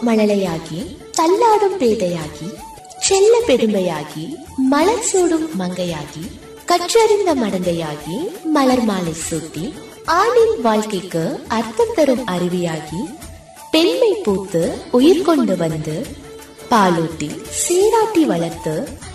மழலையாகி தள்ளாடும் பேதையாகி செல்ல பெருமையாகி மலர் சூடும் மங்கையாகி கற்றறிந்த மடந்தையாகி மலர் மாலை சூட்டி ஆணின் வாழ்க்கைக்கு அர்த்தம் தரும் அருவியாகி பெண்மை பூத்து உயிர் கொண்டு வந்து பாலூட்டி சீராட்டி வளர்த்து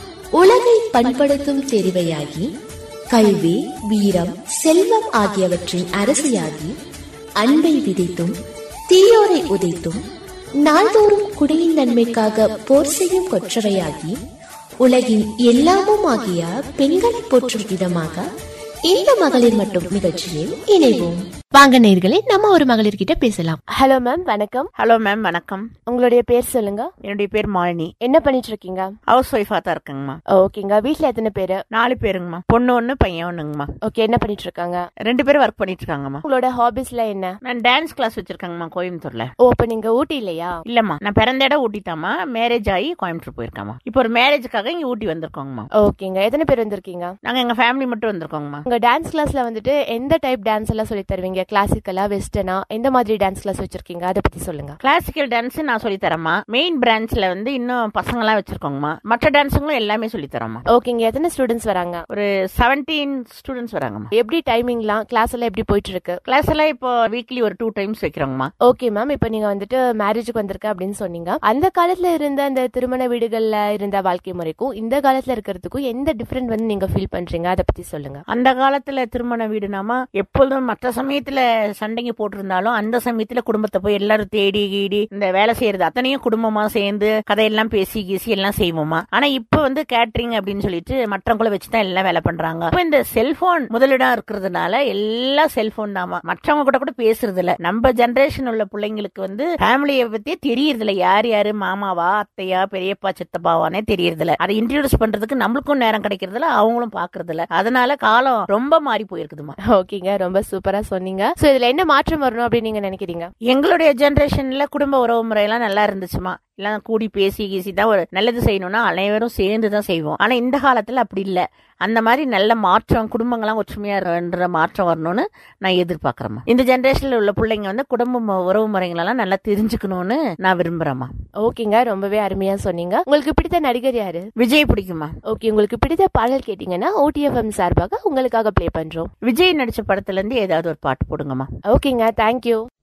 உலகை பண்படுத்தும் தெரிவையாகி கல்வி வீரம் செல்வம் ஆகியவற்றின் அரசியாகி அன்பை விதைத்தும் தீயோரை உதைத்தும் நாள்தோறும் குடியின் நன்மைக்காக போர் செய்யும் கொற்றவையாகி உலகின் எல்லாமும் ஆகிய பெண்களை போற்றும் விதமாக இந்த மகளிர் மட்டும் நிகழ்ச்சியில் இணைவோம் வாங்க நேர்களே நம்ம ஒரு மகளிர் கிட்ட பேசலாம் ஹலோ மேம் வணக்கம் ஹலோ மேம் வணக்கம் உங்களுடைய பேர் சொல்லுங்க என்னுடைய பேர் மாலினி என்ன பண்ணிட்டு இருக்கீங்க ஹவுஸ் ஒய்ஃபா தான் இருக்கேங்கம்மா ஓகேங்க வீட்ல எத்தனை பேரு நாலு பேருங்கம்மா பொண்ணு ஒன்று பையன் ஒன்றுங்கம்மா ஓகே என்ன பண்ணிட்டு இருக்காங்க ரெண்டு பேரும் ஒர்க் பண்ணிட்டு இருக்காங்கம்மா உங்களோட ஹாபிஸ்ல என்ன நான் டான்ஸ் கிளாஸ் வச்சிருக்கேங்கம்மா கோயம்புத்தூர்ல ஓ அப்ப நீங்க ஊட்டி இல்லையா இல்லம்மா நான் பிறந்த இடம் ஊட்டிட்டாமா மேரேஜ் ஆகி கோயம்புத்தூர் போயிருக்காமா இப்போ ஒரு மேரேஜுக்காக இங்க ஊட்டி வந்திருக்கோங்கம்மா ஓகேங்க எத்தனை பேர் வந்திருக்கீங்க நாங்க எங்க ஃபேமிலி மட்டும் வந்திருக்கோங்கம்மா உங்க டான்ஸ் கிளாஸ்ல வந்துட்டு எந்த டைப் டான்ஸ் எல்லாம் சொல்லி தருவீங்க கிளாசிக்கலா வெஸ்டர்னா எந்த மாதிரி டான்ஸ் கிளாஸ் வச்சிருக்கீங்க அதை பத்தி சொல்லுங்க கிளாசிக்கல் டான்ஸ் நான் சொல்லி தரேம்மா மெயின் பிரான்ச்ல வந்து இன்னும் பசங்களாம் வச்சிருக்கோங்கம்மா மற்ற டான்ஸுங்களும் எல்லாமே சொல்லி தரோம்மா ஓகேங்க எத்தனை ஸ்டூடெண்ட்ஸ் வராங்க ஒரு செவன்டீன் ஸ்டூடெண்ட்ஸ் வராங்கம்மா எப்படி டைமிங்லாம் கிளாஸ் எல்லாம் எப்படி போயிட்டு இருக்கு கிளாஸ் எல்லாம் இப்போ வீக்லி ஒரு டூ டைம்ஸ் வைக்கிறோங்கம்மா ஓகே மேம் இப்போ நீங்க வந்துட்டு மேரேஜுக்கு வந்திருக்க அப்படின்னு சொன்னீங்க அந்த காலத்துல இருந்த அந்த திருமண வீடுகள்ல இருந்த வாழ்க்கை முறைக்கும் இந்த காலத்துல இருக்கிறதுக்கும் எந்த டிஃபரெண்ட் வந்து நீங்க ஃபீல் பண்றீங்க அதை பத்தி சொல்லுங்க அந்த காலத்துல திருமண வீடுனாமா எப்பொழுதும் மற்ற சமயத்துல சண்டைங்க போட்டிருந்தாலும் அந்த சமயத்துல குடும்பத்தை போய் எல்லாரும் தேடி கீடி இந்த வேலை செய்யறது அத்தனையும் குடும்பமா சேர்ந்து கதையெல்லாம் பேசி கீசி எல்லாம் செய்வோமா ஆனா இப்ப வந்து கேட்டரிங் அப்படின்னு சொல்லிட்டு மற்றவங்கள வச்சுதான் எல்லாம் வேலை பண்றாங்க இப்ப இந்த செல்போன் முதலிடம் இருக்கிறதுனால எல்லாம் செல்போன் தாமா மற்றவங்க கூட கூட பேசுறது இல்ல நம்ம ஜெனரேஷன் உள்ள பிள்ளைங்களுக்கு வந்து ஃபேமிலியை பத்தியே தெரியறது இல்ல யார் யாரு மாமாவா அத்தையா பெரியப்பா சித்தப்பாவானே தெரியறது இல்ல அதை இன்ட்ரடியூஸ் பண்றதுக்கு நம்மளுக்கும் நேரம் கிடைக்கிறது இல்ல அவங்களும் பாக்குறது இல்ல அதனால காலம் ரொம்ப மாறி போயிருக்குதுமா ஓகேங்க ரொம்ப சூப்பரா சொன்னீங்க சோ இதுல என்ன மாற்றம் வரணும் அப்படின்னு நீங்க நினைக்கிறீங்க எங்களுடைய ஜெனரேஷன்ல குடும்ப உறவு முறையெல்லாம் நல்லா இருந்துச்சுமா எல்லாம் கூடி பேசி கீசி தான் ஒரு நல்லது செய்யணும்னா அனைவரும் சேர்ந்து தான் செய்வோம் ஆனா இந்த காலத்துல அப்படி இல்ல அந்த மாதிரி நல்ல மாற்றம் குடும்பங்கள்லாம் ஒற்றுமையா இருன்ற மாற்றம் வரணும்னு நான் எதிர்பார்க்கறேம்மா இந்த ஜெனரேஷன்ல உள்ள பிள்ளைங்க வந்து குடும்ப மு- உறவு முறைகளெல்லாம் நல்லா தெரிஞ்சுக்கணும்னு நான் விரும்புறேம்மா ஓகேங்க ரொம்பவே அருமையா சொன்னீங்க உங்களுக்கு பிடித்த நடிகர் யாரு விஜய் பிடிக்குமா ஓகே உங்களுக்கு பிடித்த பாடல் கேட்டீங்கன்னா ஓடிஎஃப்எம் சார்பாக உங்களுக்காக ப்ளே பண்றோம் விஜய் நடிச்ச படத்துல இருந்து ஏதாவது ஒரு பாட்டு போடுங்கம்மா ஓகேங்க தேங்க்யூ